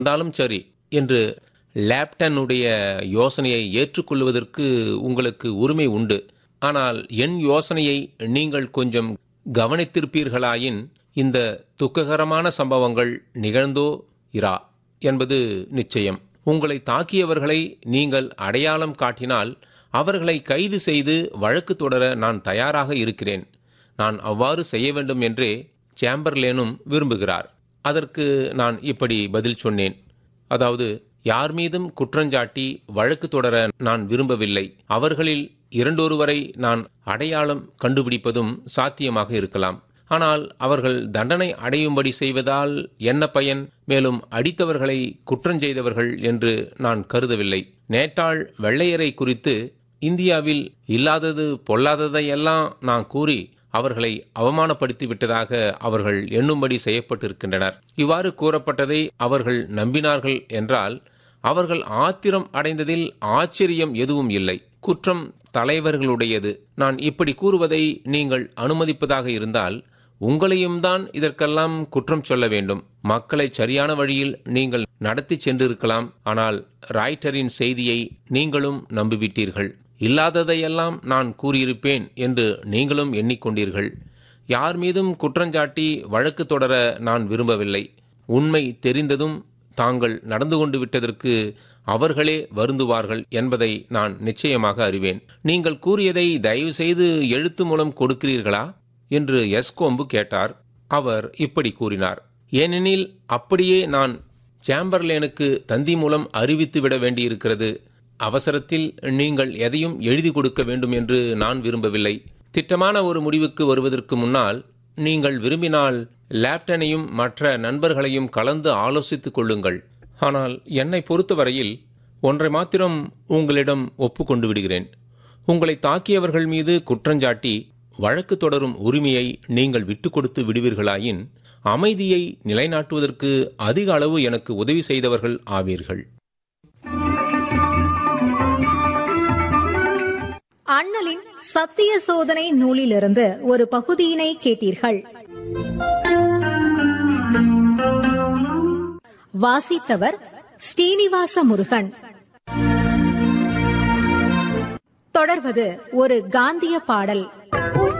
இருந்தாலும் சரி என்று லேப்டனுடைய யோசனையை ஏற்றுக்கொள்வதற்கு உங்களுக்கு உரிமை உண்டு ஆனால் என் யோசனையை நீங்கள் கொஞ்சம் கவனித்திருப்பீர்களாயின் இந்த துக்ககரமான சம்பவங்கள் நிகழ்ந்தோ இரா என்பது நிச்சயம் உங்களை தாக்கியவர்களை நீங்கள் அடையாளம் காட்டினால் அவர்களை கைது செய்து வழக்கு தொடர நான் தயாராக இருக்கிறேன் நான் அவ்வாறு செய்ய வேண்டும் என்றே சேம்பர்லேனும் விரும்புகிறார் அதற்கு நான் இப்படி பதில் சொன்னேன் அதாவது யார் மீதும் குற்றஞ்சாட்டி வழக்கு தொடர நான் விரும்பவில்லை அவர்களில் இரண்டொருவரை நான் அடையாளம் கண்டுபிடிப்பதும் சாத்தியமாக இருக்கலாம் ஆனால் அவர்கள் தண்டனை அடையும்படி செய்வதால் என்ன பயன் மேலும் அடித்தவர்களை குற்றஞ்செய்தவர்கள் என்று நான் கருதவில்லை நேட்டாள் வெள்ளையரை குறித்து இந்தியாவில் இல்லாதது பொல்லாததையெல்லாம் நான் கூறி அவர்களை அவமானப்படுத்தி விட்டதாக அவர்கள் எண்ணும்படி செய்யப்பட்டிருக்கின்றனர் இவ்வாறு கூறப்பட்டதை அவர்கள் நம்பினார்கள் என்றால் அவர்கள் ஆத்திரம் அடைந்ததில் ஆச்சரியம் எதுவும் இல்லை குற்றம் தலைவர்களுடையது நான் இப்படி கூறுவதை நீங்கள் அனுமதிப்பதாக இருந்தால் உங்களையும் தான் இதற்கெல்லாம் குற்றம் சொல்ல வேண்டும் மக்களை சரியான வழியில் நீங்கள் நடத்தி சென்றிருக்கலாம் ஆனால் ராய்டரின் செய்தியை நீங்களும் நம்பிவிட்டீர்கள் இல்லாததையெல்லாம் நான் கூறியிருப்பேன் என்று நீங்களும் எண்ணிக்கொண்டீர்கள் யார் மீதும் குற்றஞ்சாட்டி வழக்கு தொடர நான் விரும்பவில்லை உண்மை தெரிந்ததும் தாங்கள் நடந்து கொண்டு விட்டதற்கு அவர்களே வருந்துவார்கள் என்பதை நான் நிச்சயமாக அறிவேன் நீங்கள் கூறியதை தயவு செய்து எழுத்து மூலம் கொடுக்கிறீர்களா என்று எஸ்கோம்பு கேட்டார் அவர் இப்படி கூறினார் ஏனெனில் அப்படியே நான் சேம்பர்லேனுக்கு தந்தி மூலம் அறிவித்து விட வேண்டியிருக்கிறது அவசரத்தில் நீங்கள் எதையும் எழுதி கொடுக்க வேண்டும் என்று நான் விரும்பவில்லை திட்டமான ஒரு முடிவுக்கு வருவதற்கு முன்னால் நீங்கள் விரும்பினால் லேப்டனையும் மற்ற நண்பர்களையும் கலந்து ஆலோசித்துக் கொள்ளுங்கள் ஆனால் என்னை பொறுத்தவரையில் ஒன்றை மாத்திரம் உங்களிடம் ஒப்புக்கொண்டு விடுகிறேன் உங்களை தாக்கியவர்கள் மீது குற்றஞ்சாட்டி வழக்கு தொடரும் உரிமையை நீங்கள் விட்டுக் கொடுத்து விடுவீர்களாயின் அமைதியை நிலைநாட்டுவதற்கு அதிக அளவு எனக்கு உதவி செய்தவர்கள் ஆவீர்கள் அண்ணலின் சத்திய சோதனை நூலிலிருந்து ஒரு பகுதியினை கேட்டீர்கள் வாசித்தவர் ஸ்ரீனிவாச முருகன் தொடர்வது ஒரு காந்திய பாடல்